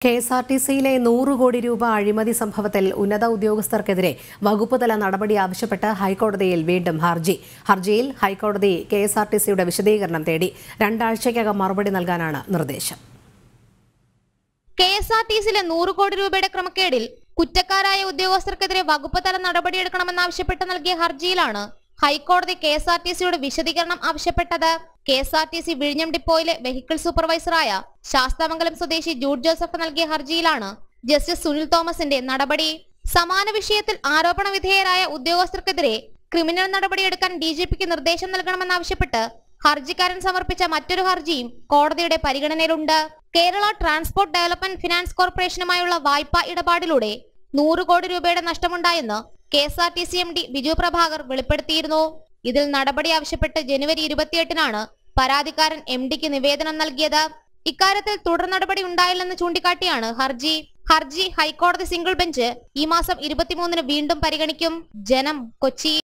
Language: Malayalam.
കെ എസ് ആർ ടി സിയിലെ നൂറ് കോടി രൂപ അഴിമതി സംഭവത്തിൽ ഉന്നത ഉദ്യോഗസ്ഥർക്കെതിരെ വകുപ്പ് തല നടപടി ആവശ്യപ്പെട്ട് ഹൈക്കോടതിയിൽ വീണ്ടും ഹർജി ഹർജിയിൽ ഹൈക്കോടതി കെ എസ് ആർ ടി സിയുടെ വിശദീകരണം തേടി രണ്ടാഴ്ചയ്ക്കകം മറുപടി നൽകാനാണ് നിർദ്ദേശം കെ എസ് ആർ ടി സിയിലെ നൂറ് കോടി രൂപയുടെ ക്രമക്കേടിൽ കുറ്റക്കാരായ ഉദ്യോഗസ്ഥർക്കെതിരെ വകുപ്പ് തല നടപടിയെടുക്കണമെന്നാവശ്യപ്പെട്ട് നൽകിയ ഹർജിയിലാണ് ഹൈക്കോടതി കെ എസ് ആർ ടി സിയുടെ വിശദീകരണം ആവശ്യപ്പെട്ടത് K S R T C വിഴിഞ്ഞം ഡിപ്പോയിലെ വെഹിക്കിൾ സൂപ്പർവൈസറായ ശാസ്താമംഗലം സ്വദേശി ജൂഡ് ജോസഫ് നൽകിയ ഹർജിയിലാണ് ജസ്റ്റിസ് സുനിൽ തോമസിന്റെ നടപടി സമാന വിഷയത്തിൽ ആരോപണ വിധേയരായ ഉദ്യോഗസ്ഥർക്കെതിരെ ക്രിമിനൽ നടപടിയെടുക്കാൻ ഡി ജി പിക്ക് നിർദ്ദേശം നൽകണമെന്നാവശ്യപ്പെട്ട് ഹർജിക്കാരൻ സമർപ്പിച്ച മറ്റൊരു ഹർജിയും കോടതിയുടെ പരിഗണനയിലുണ്ട് കേരള ട്രാൻസ്പോർട്ട് ഡെവലപ്മെന്റ് ഫിനാൻസ് കോർപ്പറേഷനുമായുള്ള വായ്പാ ഇടപാടിലൂടെ നൂറ് കോടി രൂപയുടെ നഷ്ടമുണ്ടായെന്ന് K S R T C M D Biju Prabhakar വെളിപ്പെടുത്തിയിരുന്നു ഇതിൽ നടപടി ആവശ്യപ്പെട്ട് ജനുവരി ഇരുപത്തിയെട്ടിനാണ് പരാതിക്കാരൻ എം ഡിക്ക് നിവേദനം നൽകിയത് ഇക്കാര്യത്തിൽ തുടർ നടപടി ഉണ്ടായില്ലെന്ന് ചൂണ്ടിക്കാട്ടിയാണ് ഹർജി ഹർജി ഹൈക്കോടതി സിംഗിൾ ബെഞ്ച് ഈ മാസം ഇരുപത്തിമൂന്നിന് വീണ്ടും പരിഗണിക്കും ജനം കൊച്ചി